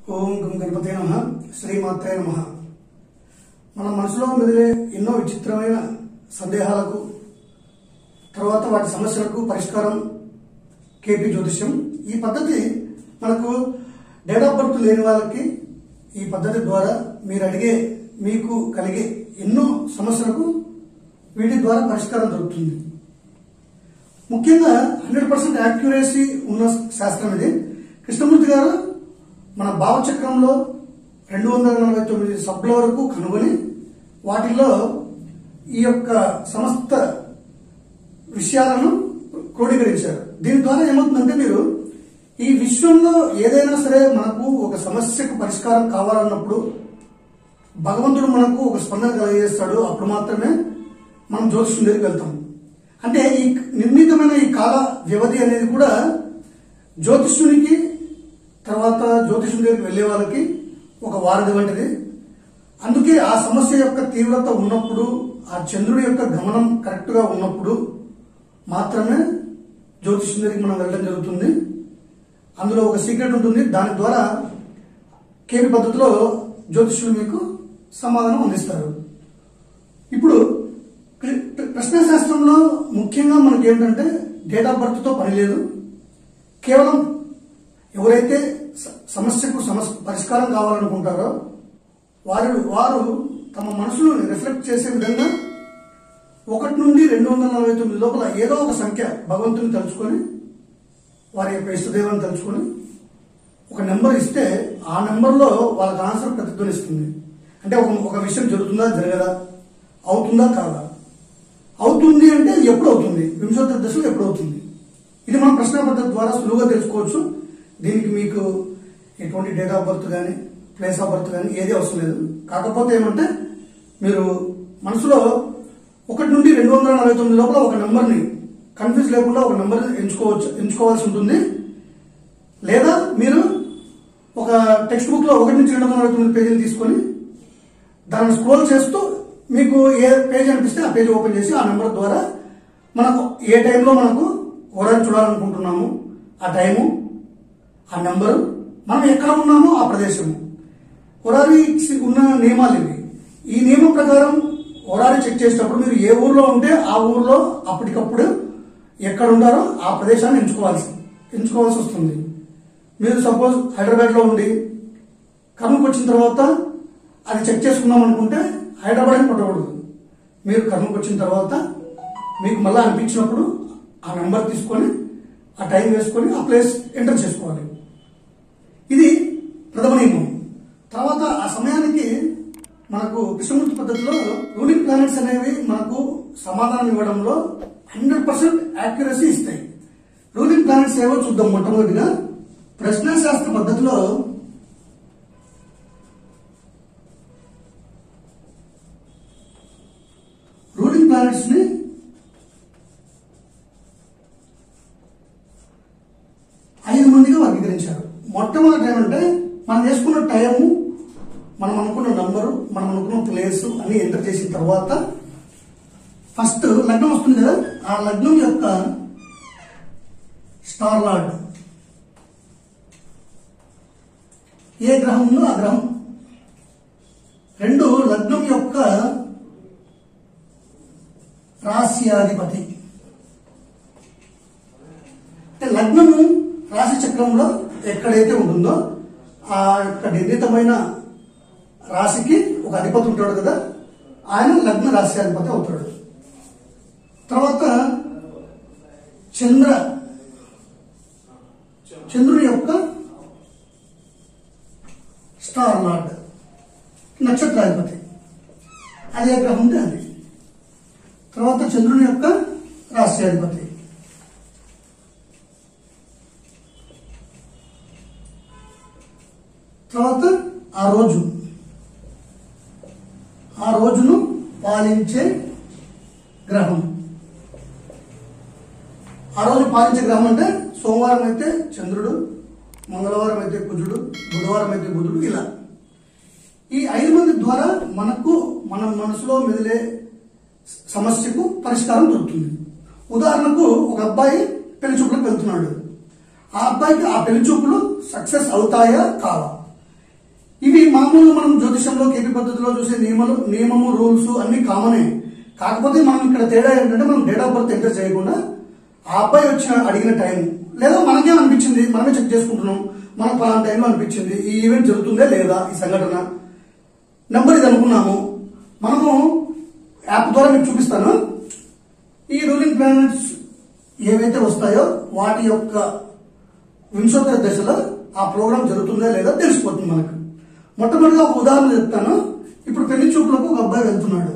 ఓం గం గణపతే నమ శ్రీమాత్రే నమ మన మనసులో మెదిలే ఎన్నో విచిత్రమైన సందేహాలకు తర్వాత వాటి సమస్యలకు పరిష్కారం కేపీ జ్యోతిష్యం ఈ పద్ధతి మనకు డేట్ ఆఫ్ బర్త్ లేని వాళ్ళకి ఈ పద్ధతి ద్వారా మీరు అడిగే మీకు కలిగే ఎన్నో సమస్యలకు వీటి ద్వారా పరిష్కారం దొరుకుతుంది ముఖ్యంగా హండ్రెడ్ పర్సెంట్ యాక్యురసీ ఉన్న శాస్త్రం ఇది కృష్ణమూర్తి గారు మన భావచక్రంలో రెండు వందల నలభై తొమ్మిది సబ్ల వరకు కనుగొని వాటిల్లో ఈ యొక్క సమస్త విషయాలను క్రోడీకరించారు దీని ద్వారా ఏమవుతుందంటే మీరు ఈ విశ్వంలో ఏదైనా సరే మనకు ఒక సమస్యకు పరిష్కారం కావాలన్నప్పుడు భగవంతుడు మనకు ఒక స్పందన కలిగజేస్తాడు అప్పుడు మాత్రమే మనం జ్యోతిష్యం దగ్గరికి వెళ్తాం అంటే ఈ నిర్ణీతమైన ఈ కాల వ్యవధి అనేది కూడా జ్యోతిష్యునికి తర్వాత జ్యోతిష్యుని దగ్గరికి వెళ్ళే వాళ్ళకి ఒక వారధి వంటిది అందుకే ఆ సమస్య యొక్క తీవ్రత ఉన్నప్పుడు ఆ చంద్రుడి యొక్క గమనం కరెక్ట్ గా ఉన్నప్పుడు మాత్రమే జ్యోతిష్యుని దగ్గరికి మనం వెళ్ళడం జరుగుతుంది అందులో ఒక సీక్రెట్ ఉంటుంది దాని ద్వారా కేపీ పద్ధతిలో జ్యోతిష్యులు మీకు సమాధానం అందిస్తారు ఇప్పుడు ప్రశ్న శాస్త్రంలో ముఖ్యంగా మనకి ఏంటంటే డేట్ ఆఫ్ బర్త్ తో పని లేదు కేవలం ఎవరైతే స- సమస్యకు సమస్య పరిష్కారం కావాలనుకుంటారో వారు వారు తమ మనసును రిఫ్లెక్ట్ చేసే విధంగా ఒకటి నుండి రెండు వందల నలభై తొమ్మిది లోపల ఏదో ఒక సంఖ్య భగవంతుని తలుచుకొని వారి యొక్క ఇష్టదేవాన్ని తలుచుకొని ఒక నెంబర్ ఇస్తే ఆ నెంబర్లో వాళ్ళకి ఆన్సర్ ప్రతిధ్వనిస్తుంది అంటే ఒక ఒక విషయం జరుగుతుందా జరగదా అవుతుందా కాదా అవుతుంది అంటే ఎప్పుడు అవుతుంది వింశోత్తర దశలో ఎప్పుడు అవుతుంది ఇది మనం ప్రశ్న పద్ధతి ద్వారా సులువుగా తెలుసుకోవచ్చు దీనికి మీకు ఎటువంటి డేట్ ఆఫ్ బర్త్ కానీ ప్లేస్ ఆఫ్ బర్త్ కానీ ఏది అవసరం లేదు కాకపోతే ఏమంటే మీరు మనసులో ఒకటి నుండి రెండు వందల నలభై తొమ్మిది లోపల ఒక నెంబర్ని కన్ఫ్యూజ్ లేకుండా ఒక నెంబర్ ఎంచుకోవచ్చు ఎంచుకోవాల్సి ఉంటుంది లేదా మీరు ఒక టెక్స్ట్ బుక్ లో ఒకటి నుంచి రెండు వందల నలభై తొమ్మిది పేజీలు తీసుకొని దాన్ని స్క్రోల్ చేస్తూ మీకు ఏ పేజ్ అనిపిస్తే ఆ పేజ్ ఓపెన్ చేసి ఆ నెంబర్ ద్వారా మనకు ఏ టైంలో మనకు ఓరాన్ని చూడాలనుకుంటున్నాము ఆ టైము ఆ నెంబరు మనం ఎక్కడ ఉన్నామో ఆ ప్రదేశము ఒరారి ఉన్న నియమాలు ఇవి ఈ నియమం ప్రకారం ఒరారి చెక్ చేసేటప్పుడు మీరు ఏ ఊర్లో ఉంటే ఆ ఊర్లో అప్పటికప్పుడు ఎక్కడ ఉంటారో ఆ ప్రదేశాన్ని ఎంచుకోవాల్సి ఎంచుకోవాల్సి వస్తుంది మీరు సపోజ్ హైదరాబాద్ లో ఉండి కర్నూలుకి వచ్చిన తర్వాత అది చెక్ చేసుకుందాం అనుకుంటే హైదరాబాద్ అని కొట్టకూడదు మీరు కర్నూలుకి వచ్చిన తర్వాత మీకు మళ్ళీ అనిపించినప్పుడు ఆ నెంబర్ తీసుకొని ఆ టైం వేసుకొని ఆ ప్లేస్ ఎంటర్ చేసుకోవాలి ఇది ప్రథమ నియమం తర్వాత ఆ సమయానికి మనకు కృష్ణమూర్తి పద్ధతిలో రూలింగ్ ప్లానెట్స్ అనేవి మనకు సమాధానం ఇవ్వడంలో హండ్రెడ్ పర్సెంట్ యాక్యురసీ ఇస్తాయి రూలింగ్ ప్లానెట్స్ ఏవో చూద్దాం మొట్టమొదటిగా ప్రశ్నాశాస్త్ర పద్ధతిలో రూలింగ్ ప్లానెట్స్ ని ఐదు మందిగా వర్గీకరించారు మొట్టమొదటి ఏమంటే మనం వేసుకున్న టైము మనం అనుకున్న నంబరు మనం అనుకున్న ప్లేస్ అన్ని ఎంటర్ చేసిన తర్వాత ఫస్ట్ లగ్నం వస్తుంది కదా ఆ లగ్నం యొక్క స్టార్ లార్డ్ ఏ గ్రహం ఉందో ఆ గ్రహం రెండు లగ్నం యొక్క రాశ్యాధిపతి అంటే లగ్నము రాశి చక్రంలో ఎక్కడైతే ఉంటుందో ఆ యొక్క నిర్ణీతమైన రాశికి ఒక అధిపతి ఉంటాడు కదా ఆయన లగ్న రాశి అధిపతి అవుతాడు తర్వాత చంద్ర చంద్రుని యొక్క స్టార్ లార్డ్ నక్షత్రాధిపతి అదే గ్రహం ఉంటే అది తర్వాత చంద్రుని యొక్క రాశ్యాధిపతి తర్వాత ఆ రోజు ఆ రోజును పాలించే గ్రహం ఆ రోజు పాలించే గ్రహం అంటే సోమవారం అయితే చంద్రుడు మంగళవారం అయితే కుజుడు బుధవారం అయితే బుధుడు ఇలా ఈ ఐదు మంది ద్వారా మనకు మన మనసులో మెదిలే సమస్యకు పరిష్కారం దొరుకుతుంది ఉదాహరణకు ఒక అబ్బాయి పెళ్లి చూపులకు వెళ్తున్నాడు ఆ అబ్బాయికి ఆ పెళ్లి చూపులు సక్సెస్ అవుతాయా కావా ఇవి మామూలుగా మనం జ్యోతిషంలో కేపీ పద్ధతిలో చూసే నియమాలు నియమము రూల్స్ అన్ని కామనే కాకపోతే మనం ఇక్కడ తేడా ఏంటంటే మనం డేట్ ఆఫ్ బర్త్ ఎంటర్ చేయకుండా ఆ అబ్బాయి వచ్చిన అడిగిన టైం లేదా మనకేం అనిపించింది మనమే చెక్ చేసుకుంటున్నాం మనకు పలానా టైంలో అనిపించింది ఈ ఈవెంట్ జరుగుతుందే లేదా ఈ సంఘటన నెంబర్ ఇది అనుకున్నాము మనము యాప్ ద్వారా మీకు చూపిస్తాను ఈ రూలింగ్ ప్లానెట్స్ ఏవైతే వస్తాయో వాటి యొక్క వింశోత్తర దశలో ఆ ప్రోగ్రామ్ జరుగుతుందా లేదా తెలిసిపోతుంది మనకు మొట్టమొదటిగా ఒక ఉదాహరణ చెప్తాను ఇప్పుడు పెళ్లి చూపులకు ఒక అబ్బాయి వెళ్తున్నాడు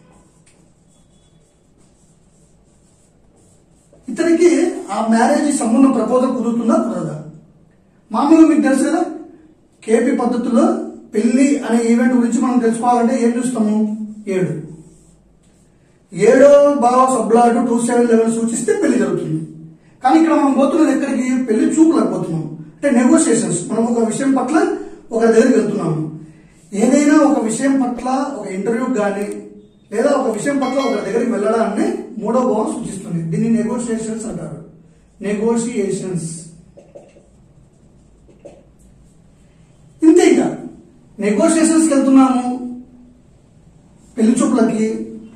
ఇతనికి ఆ మ్యారేజ్ సంబంధం ప్రపోజల్ కుదురుతుందా కుదరదా మామూలుగా మీకు తెలుసు కదా కేపీ పద్ధతిలో పెళ్లి అనే ఈవెంట్ గురించి మనం తెలుసుకోవాలంటే ఏం చూస్తాము ఏడు ఏడో భావ సబ్లాడ్ టూ సెవెన్ లెవెన్ సూచిస్తే పెళ్లి జరుగుతుంది కానీ ఇక్కడ మనం పోతున్నది ఎక్కడికి పెళ్లి చూపులకు పోతున్నాం అంటే నెగోషియేషన్స్ మనం ఒక విషయం పట్ల ఒక దగ్గరికి వెళ్తున్నాము ఏదైనా ఒక విషయం పట్ల ఒక ఇంటర్వ్యూ కానీ లేదా ఒక విషయం పట్ల ఒక దగ్గరికి వెళ్ళడాన్ని మూడో భావం సూచిస్తుంది దీన్ని నెగోషియేషన్స్ అంటారు నెగోషియేషన్స్ ఇంతే ఇక నెగోషియేషన్స్కి వెళ్తున్నాము పెళ్లి చూపులకి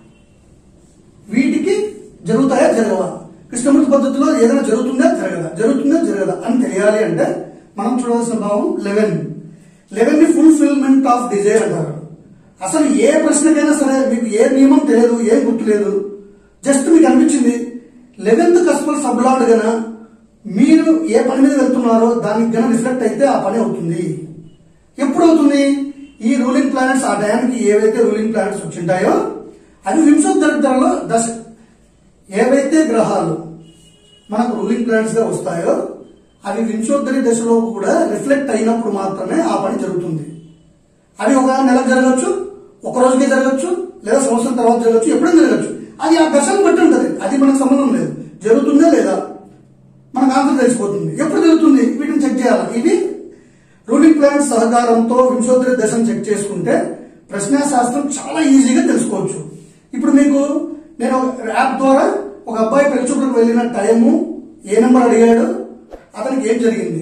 వీటికి జరుగుతాయా జరగవా కృష్ణమూర్తి పద్ధతిలో ఏదైనా జరుగుతుందా జరగదా జరుగుతుందా జరగదా అని తెలియాలి అంటే మనం చూడాల్సిన భావం లెవెన్ లెవెన్ ని ఫుల్ఫిల్మెంట్ ఆఫ్ డిజైర్ అంటారు అసలు ఏ ప్రశ్నకైనా సరే మీకు ఏ నియమం తెలియదు ఏం గుర్తులేదు జస్ట్ మీకు అనిపించింది లెవెన్త్ కస్పల్ సబ్లాడ్ గన మీరు ఏ పని మీద వెళ్తున్నారో దానికి గన రిఫ్లెక్ట్ అయితే ఆ పని అవుతుంది ఎప్పుడు అవుతుంది ఈ రూలింగ్ ప్లానెట్స్ ఆ టయానికి ఏవైతే రూలింగ్ ప్లానెట్స్ వచ్చింటాయో అవి వింశోత్తరితరలో దశ ఏవైతే గ్రహాలు మనకు రూలింగ్ ప్లానెట్స్ గా వస్తాయో అవి వింశోత్తరి దశలో కూడా రిఫ్లెక్ట్ అయినప్పుడు మాత్రమే ఆ పని జరుగుతుంది అవి ఒక నెల జరగచ్చు ఒక రోజుకే జరగచ్చు లేదా సంవత్సరం తర్వాత జరగచ్చు ఎప్పుడైనా జరగచ్చు అది ఆ దశను బట్టి ఉంటుంది అది మనకు సంబంధం లేదు జరుగుతుందా లేదా మనకు ఆన్సర్ తెలిసిపోతుంది ఎప్పుడు జరుగుతుంది వీటిని చెక్ చేయాలి ఇవి రూలింగ్ ప్లానెట్ సహకారంతో వింశోత్తరి దశను చెక్ చేసుకుంటే ప్రశ్నా శాస్త్రం చాలా ఈజీగా తెలుసుకోవచ్చు ఇప్పుడు మీకు నేను యాప్ ద్వారా ఒక అబ్బాయి పెళ్లి చూపులకు వెళ్ళిన టైము ఏ నెంబర్ అడిగాడు అతనికి ఏం జరిగింది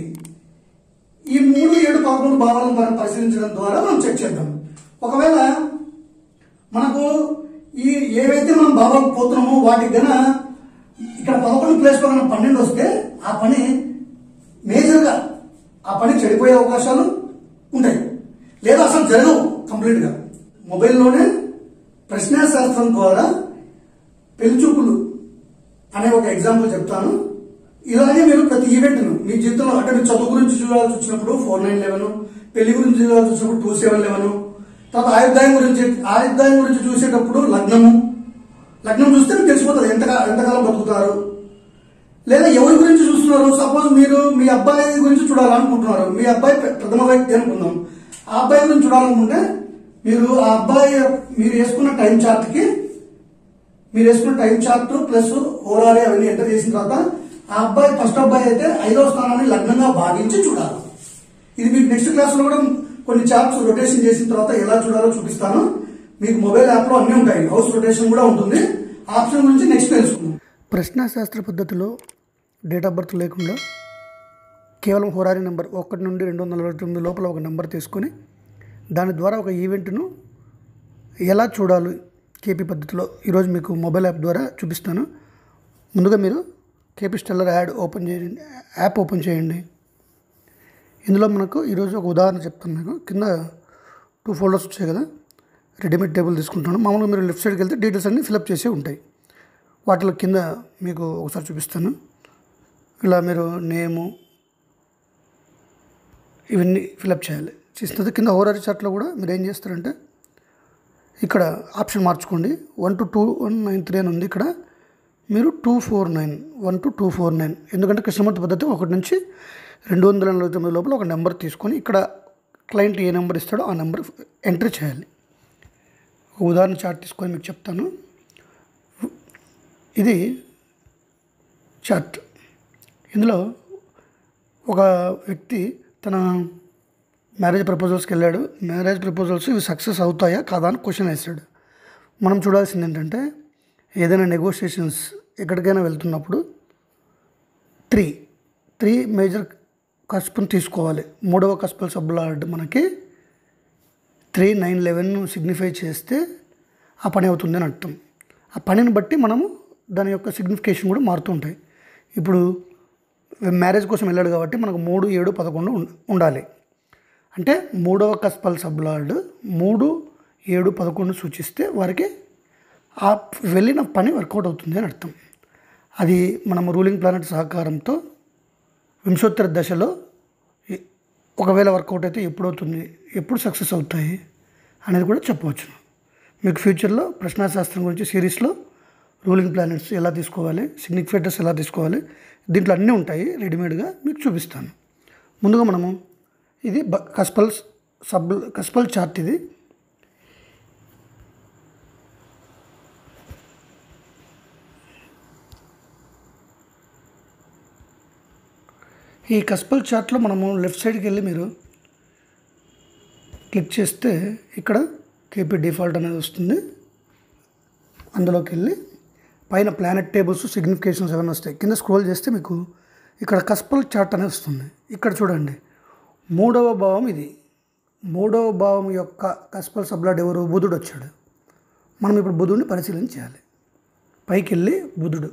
ఈ మూడు ఏడు పదకొండు భావాలను మనం పరిశీలించడం ద్వారా మనం చెక్ చేద్దాం ఒకవేళ మనకు ఈ ఏవైతే మనం భావాలకు పోతున్నామో వాటికి గన ఇక్కడ పదకొండు ప్లేస్ లో కనుక పన్నెండు వస్తే ఆ పని మేజర్గా ఆ పని చెడిపోయే అవకాశాలు ఉంటాయి లేదా అసలు జరగవు కంప్లీట్ గా మొబైల్లోనే ప్రశ్నా శాస్త్రం ద్వారా పెళ్లిచూపులు అనే ఒక ఎగ్జాంపుల్ చెప్తాను ఇలాగే మీరు ప్రతి ఈవెంట్ మీ జీవితంలో అంటే మీరు చదువు గురించి చూడాల్సి వచ్చినప్పుడు ఫోర్ నైన్ లెవెన్ పెళ్లి గురించి చూడాల్సి వచ్చినప్పుడు టూ సెవెన్ లెవెన్ తర్వాత ఆయుర్దాయం గురించి ఆయుర్దాయం గురించి చూసేటప్పుడు లగ్నము లగ్నం చూస్తే మీకు తెలిసిపోతుంది ఎంత ఎంతకాలం బతుకుతారు లేదా ఎవరి గురించి చూస్తున్నారు సపోజ్ మీరు మీ అబ్బాయి గురించి చూడాలనుకుంటున్నారు మీ అబ్బాయి ప్ర- ప్రథమ వ్యక్తి అనుకుందాం ఆ అబ్బాయి గురించి చూడాలనుకుంటే మీరు ఆ అబ్బాయి మీరు వేసుకున్న టైం చార్ట్ కి మీరు వేసుకున్న టైం చార్ట్ ప్లస్ ఓరాలి అవన్నీ ఎంటర్ చేసిన తర్వాత ఆ అబ్బాయి ఫస్ట్ అబ్బాయి అయితే ఐదవ స్థానాన్ని లగ్నంగా భావించి చూడాలి ఇది మీకు నెక్స్ట్ క్లాస్ లో కూడా కొన్ని చార్ట్స్ రొటేషన్ చేసిన తర్వాత ఎలా చూడాలో చూపిస్తాను మీకు మొబైల్ యాప్ లో అన్నీ ఉంటాయి హౌస్ రొటేషన్ కూడా ఉంటుంది ఆప్షన్ గురించి నెక్స్ట్ తెలుసుకుందాం ప్రశ్నాశాస్త్ర పద్ధతిలో డేట్ ఆఫ్ బర్త్ లేకుండా కేవలం హోరారి నెంబర్ ఒకటి నుండి రెండు వందల నలభై తొమ్మిది లోపల ఒక నెంబర్ తీసుకొని దాని ద్వారా ఒక ఈవెంట్ను ఎలా చూడాలి కేపీ పద్ధతిలో ఈరోజు మీకు మొబైల్ యాప్ ద్వారా చూపిస్తాను ముందుగా మీరు కేపీ స్టెల్లర్ యాడ్ ఓపెన్ చేయండి యాప్ ఓపెన్ చేయండి ఇందులో మనకు ఈరోజు ఒక ఉదాహరణ చెప్తాను మీకు కింద టూ ఫోల్డర్స్ వచ్చాయి కదా రెడీమేడ్ టేబుల్ తీసుకుంటాను మామూలుగా మీరు లెఫ్ట్ సైడ్కి వెళ్తే డీటెయిల్స్ అన్నీ ఫిలప్ చేసే ఉంటాయి వాటిలో కింద మీకు ఒకసారి చూపిస్తాను ఇలా మీరు నేము ఇవన్నీ ఫిలప్ చేయాలి చేసిన తర్వాత కింద హోరారి చార్ట్లో కూడా మీరు ఏం చేస్తారంటే ఇక్కడ ఆప్షన్ మార్చుకోండి one two two one nine three అని ఉంది ఇక్కడ మీరు two four nine one two two four nine ఎందుకంటే కృష్ణమూర్తి పద్ధతి ఒకటి నుంచి రెండు వందల నలభై తొమ్మిది లోపల ఒక నెంబర్ తీసుకొని ఇక్కడ క్లయింట్ ఏ నెంబర్ ఇస్తాడో ఆ నెంబర్ ఎంట్రీ చేయాలి ఒక ఉదాహరణ చార్ట్ తీసుకొని మీకు చెప్తాను ఇది చార్ట్ ఇందులో ఒక వ్యక్తి తన మ్యారేజ్ ప్రపోజల్స్కి వెళ్ళాడు మ్యారేజ్ ప్రపోజల్స్ ఇవి సక్సెస్ అవుతాయా కాదా అని క్వశ్చన్ వేసాడు మనం చూడాల్సింది ఏంటంటే ఏదైనా నెగోషియేషన్స్ ఎక్కడికైనా వెళ్తున్నప్పుడు త్రీ త్రీ మేజర్ కస్పుని తీసుకోవాలి మూడవ కస్పల్ సబ్లాడ్ మనకి త్రీ నైన్ లెవెన్ సిగ్నిఫై చేస్తే ఆ పని అవుతుంది అని అర్థం ఆ పనిని బట్టి మనము దాని యొక్క సిగ్నిఫికేషన్ కూడా మారుతూ ఉంటాయి ఇప్పుడు మ్యారేజ్ కోసం వెళ్ళాడు కాబట్టి మనకు మూడు ఏడు పదకొండు ఉం- ఉండాలి అంటే మూడవ కస్పల్ సబ్లార్డ్ మూడు ఏడు పదకొండు సూచిస్తే వారికి ఆ వెళ్ళిన పని వర్కౌట్ అవుతుంది అని అర్థం అది మనం రూలింగ్ ప్లానెట్ సహకారంతో వింశోత్తర దశలో ఈ- ఒకవేళ వర్కౌట్ అయితే ఎప్పుడు అవుతుంది ఎప్పుడు సక్సెస్ అవుతాయి అనేది కూడా చెప్పవచ్చు మీకు ఫ్యూచర్లో ప్రశ్నాశాస్త్రం గురించి సిరీస్లో రూలింగ్ ప్లానెట్స్ ఎలా తీసుకోవాలి సిగ్నిఫికేటర్స్ ఎలా తీసుకోవాలి దీంట్లో అన్నీ ఉంటాయి రెడీమేడ్గా మీకు చూపిస్తాను ముందుగా మనము ఇది బ కస్పల్ సబ్ కస్పల్ చార్ట్ ఇది ఈ కస్పల్ చార్ట్లో మనము లెఫ్ట్ సైడ్కి వెళ్ళి మీరు క్లిక్ చేస్తే ఇక్కడ కేపీ డిఫాల్ట్ అనేది వస్తుంది అందులోకి వెళ్ళి పైన ప్లానెట్ టేబుల్స్ సిగ్నిఫికేషన్స్ ఏమైనా వస్తాయి కింద స్క్రోల్ చేస్తే మీకు ఇక్కడ కస్పల్ చార్ట్ అనేది వస్తుంది ఇక్కడ చూడండి మూడవ భావం ఇది మూడవ భావం యొక్క కస్పల్ సబ్లాడ్ ఎవరు బుధుడు వచ్చాడు మనం ఇప్పుడు బుధుడిని పరిశీలన చేయాలి పైకి వెళ్ళి బుధుడు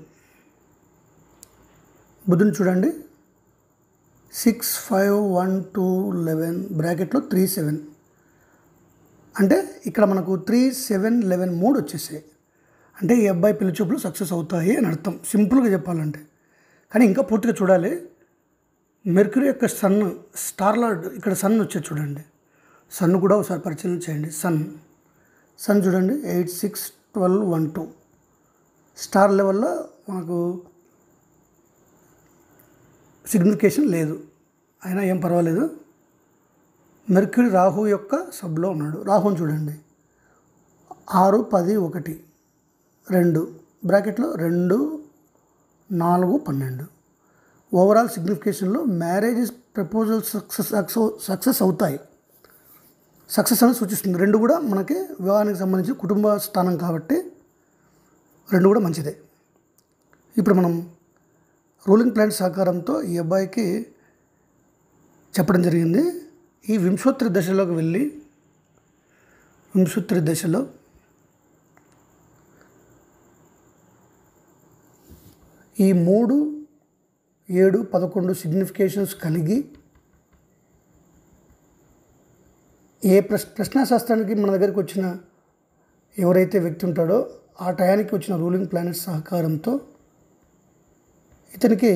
బుధుని చూడండి six five one two eleven బ్రాకెట్లో త్రీ సెవెన్ అంటే ఇక్కడ మనకు త్రీ సెవెన్ లెవెన్ మూడు వచ్చేసాయి అంటే ఈ అబ్బాయి పెళ్లి చూపులు సక్సెస్ అవుతాయి అని అర్థం సింపుల్గా చెప్పాలంటే కానీ ఇంకా పూర్తిగా చూడాలి మెర్క్యూరీ యొక్క సన్ స్టార్ లార్డ్ ఇక్కడ సన్ వచ్చేది చూడండి సన్ కూడా ఒకసారి పరిశీలన చేయండి సన్ సన్ చూడండి eight six twelve one two star లెవెల్లో మనకు సిగ్నిఫికేషన్ లేదు అయినా ఏం పర్వాలేదు మెర్క్యూరీ రాహు యొక్క సబ్లో ఉన్నాడు రాహుని చూడండి ఆరు పది ఒకటి రెండు బ్రాకెట్లో రెండు నాలుగు పన్నెండు ఓవరాల్ సిగ్నిఫికేషన్లో మ్యారేజెస్ ప్రపోజల్ సక్సెస్ సక్సెస్ అవుతాయి సక్సెస్ అని సూచిస్తుంది రెండు కూడా మనకి వివాహానికి సంబంధించి కుటుంబ స్థానం కాబట్టి రెండు కూడా మంచిదే ఇప్పుడు మనం రూలింగ్ ప్లాంట్ సహకారంతో ఈ అబ్బాయికి చెప్పడం జరిగింది ఈ వింశోత్తరి దశలోకి వెళ్ళి వింశోత్తరి దశలో ఈ మూడు ఏడు పదకొండు సిగ్నిఫికేషన్స్ కలిగి ఏ ప్రశ్ ప్రశ్నాశాస్త్రానికి మన దగ్గరికి వచ్చిన ఎవరైతే వ్యక్తి ఉంటాడో ఆ టయానికి వచ్చిన రూలింగ్ ప్లానెట్ సహకారంతో ఇతనికి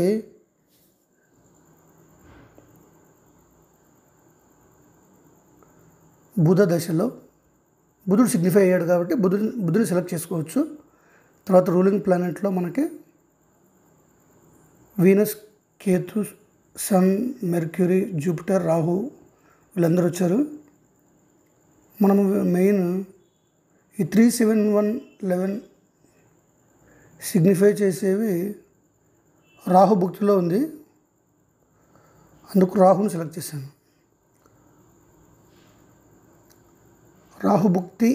బుధ దశలో బుధుడు సిగ్నిఫై అయ్యాడు కాబట్టి బుధుడు బుధుడిని సెలెక్ట్ చేసుకోవచ్చు తర్వాత రూలింగ్ ప్లానెట్లో మనకి Venus Ketu sun Mercury Jupiter Rahu వీళ్ళందరూ వచ్చారు మనము మెయిన్ ఈ three seven one eleven signify చేసేవి రాహు భుక్తిలో ఉంది అందుకు రాహుని సెలెక్ట్ చేశాను రాహుభుక్తి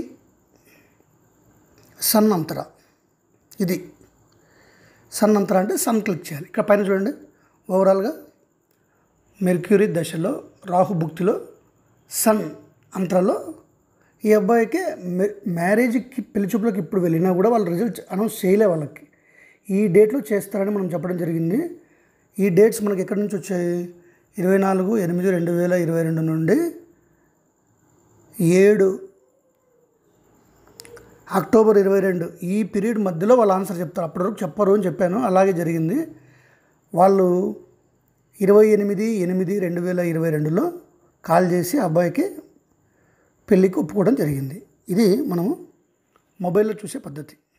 సన్ అంతర ఇది సన్ అంతర అంటే సన్ క్లిక్ చేయాలి ఇక్కడ పైన చూడండి ఓవరాల్గా మెర్క్యూరీ దశలో రాహుభుక్తిలో సన్ అంతరలో ఈ అబ్బాయికి మ్యా- మ్యారేజ్కి పెళ్లి చూపులకు ఇప్పుడు వెళ్ళినా కూడా వాళ్ళ రిజల్ట్ అనౌన్స్ చేయలే వాళ్ళకి ఈ డేట్లో చేస్తారని మనం చెప్పడం జరిగింది ఈ డేట్స్ మనకి ఎక్కడి నుంచి వచ్చాయి ఇరవై నాలుగు ఎనిమిది రెండు వేల ఇరవై రెండు నుండి ఏడు అక్టోబర్ ఇరవై రెండు ఈ పీరియడ్ మధ్యలో వాళ్ళు ఆన్సర్ చెప్తారు అప్పటి వరకు చెప్పరు అని చెప్పాను అలాగే జరిగింది వాళ్ళు ఇరవై ఎనిమిది ఎనిమిది రెండు వేల ఇరవై రెండులో కాల్ చేసి అబ్బాయికి పెళ్ళికి ఒప్పుకోవడం జరిగింది ఇది మనము మొబైల్లో చూసే పద్ధతి